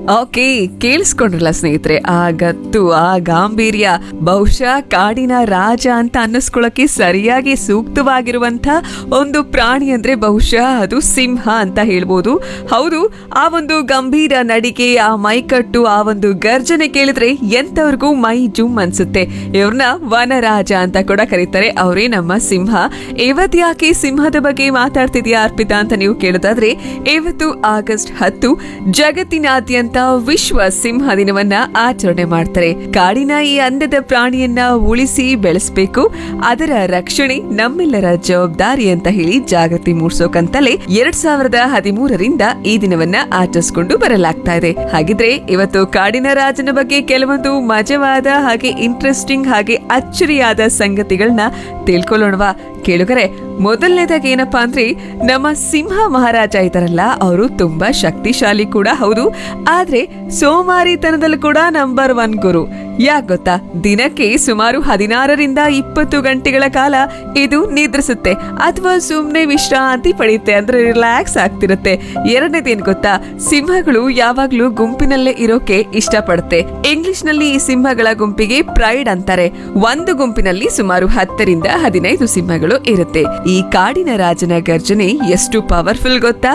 okay ಕೇಳಿಸ್ಕೊಂಡ್ರಲ್ಲ ಸ್ನೇಹಿತರೆ ಆ ಗತ್ತು ಆ ಗಾಂಭೀರ್ಯ ಬಹುಶಃ ಕಾಡಿನ ರಾಜ ಅಂತ ಅನ್ನಿಸ್ಕೊಳ್ಳೋಕೆ ಸರಿಯಾಗಿ ಸೂಕ್ತವಾಗಿರುವಂತ ಒಂದು ಪ್ರಾಣಿ ಅಂದ್ರೆ ಬಹುಶಃ ಅದು ಸಿಂಹ ಅಂತ ಹೇಳ್ಬೋದು ಹೌದು ಆ ಒಂದು ಗಂಭೀರ ನಡಿಗೆ ಆ ಮೈಕಟ್ಟು ಆ ಒಂದು ಗರ್ಜನೆ ಕೇಳಿದ್ರೆ ಎಂತವ್ರಿಗೂ ಮೈ ಜುಮ್ ಅನ್ಸುತ್ತೆ ಇವ್ರನ್ನ ವನರಾಜ ಅಂತ ಕೂಡ ಕರೀತಾರೆ ಅವರೇ ನಮ್ಮ ಸಿಂಹ ಇವತ್ತು ಯಾಕೆ ಸಿಂಹದ ಬಗ್ಗೆ ಮಾತಾಡ್ತಿದ್ಯಾ ಅರ್ಪಿತಾ ಅಂತ ನೀವು ಕೇಳೋದಾದ್ರೆ ಇವತ್ತು ಆಗಸ್ಟ್ ಹತ್ತು ಜಗತ್ತಿನಾದ್ಯಂತ ವಿಶ್ವ ಸಿಂಹ ದಿನವನ್ನ ಆಚರಣೆ ಮಾಡ್ತಾರೆ ಕಾಡಿನ ಈ ಅಂದದ ಪ್ರಾಣಿಯನ್ನ ಉಳಿಸಿ ಬೆಳೆಸಬೇಕು ಅದರ ರಕ್ಷಣೆ ನಮ್ಮೆಲ್ಲರ ಜವಾಬ್ದಾರಿ ಅಂತ ಹೇಳಿ ಜಾಗೃತಿ ಮೂಡಿಸೋಕಂತಲೇ ಎರಡ್ ಸಾವಿರದ ಹದಿಮೂರರಿಂದ ಈ ದಿನವನ್ನ ಆಚರಿಸಿಕೊಂಡು ಬರಲಾಗ್ತಾ ಇದೆ ಹಾಗಿದ್ರೆ ಇವತ್ತು ಕಾಡಿನ ರಾಜನ ಬಗ್ಗೆ ಕೆಲವೊಂದು ಮಜವಾದ ಹಾಗೆ ಇಂಟ್ರೆಸ್ಟಿಂಗ್ ಹಾಗೆ ಅಚ್ಚರಿಯಾದ ಸಂಗತಿಗಳನ್ನ ತಿಳ್ಕೊಳ್ಳೋಣವಾ ಕೇಳುಗರೆ ಮೊದಲನೇದಾಗಿ ಏನಪ್ಪಾ ಅಂದ್ರೆ ನಮ್ಮ ಸಿಂಹ ಮಹಾರಾಜ ಇದಾರಲ್ಲ ಅವರು ತುಂಬಾ ಶಕ್ತಿಶಾಲಿ ಕೂಡ ಹೌದು ಆದ್ರೆ ಸೋಮಾರಿತನದಲ್ಲೂ ಕೂಡ ನಂಬರ್ ಒನ್ ಗುರು ಯಾಕೆ ಗೊತ್ತಾ ದಿನಕ್ಕೆ ಸುಮಾರು ಹದಿನಾರರಿಂದ ಇಪ್ಪತ್ತು ಗಂಟೆಗಳ ಕಾಲ ಇದು ನಿದ್ರಿಸುತ್ತೆ ಅಥವಾ ಸುಮ್ಮನೆ ವಿಶ್ರಾಂತಿ ಪಡೆಯುತ್ತೆ ಅಂದ್ರೆ ರಿಲ್ಯಾಕ್ಸ್ ಆಗ್ತಿರುತ್ತೆ ಎರಡನೇದೇನ್ ಗೊತ್ತಾ ಸಿಂಹಗಳು ಯಾವಾಗ್ಲೂ ಗುಂಪಿನಲ್ಲೇ ಇರೋಕೆ ಇಷ್ಟಪಡುತ್ತೆ ಇಂಗ್ಲಿಷ್ ನಲ್ಲಿ ಈ ಸಿಂಹಗಳ ಗುಂಪಿಗೆ ಪ್ರೈಡ್ ಅಂತಾರೆ ಒಂದು ಗುಂಪಿನಲ್ಲಿ ಸುಮಾರು ಹತ್ತರಿಂದ ಹದಿನೈದು ಸಿಂಹಗಳು ಇರುತ್ತೆ ಈ ಕಾಡಿನ ರಾಜನ ಗರ್ಜನೆ ಎಷ್ಟು ಪವರ್ಫುಲ್ ಗೊತ್ತಾ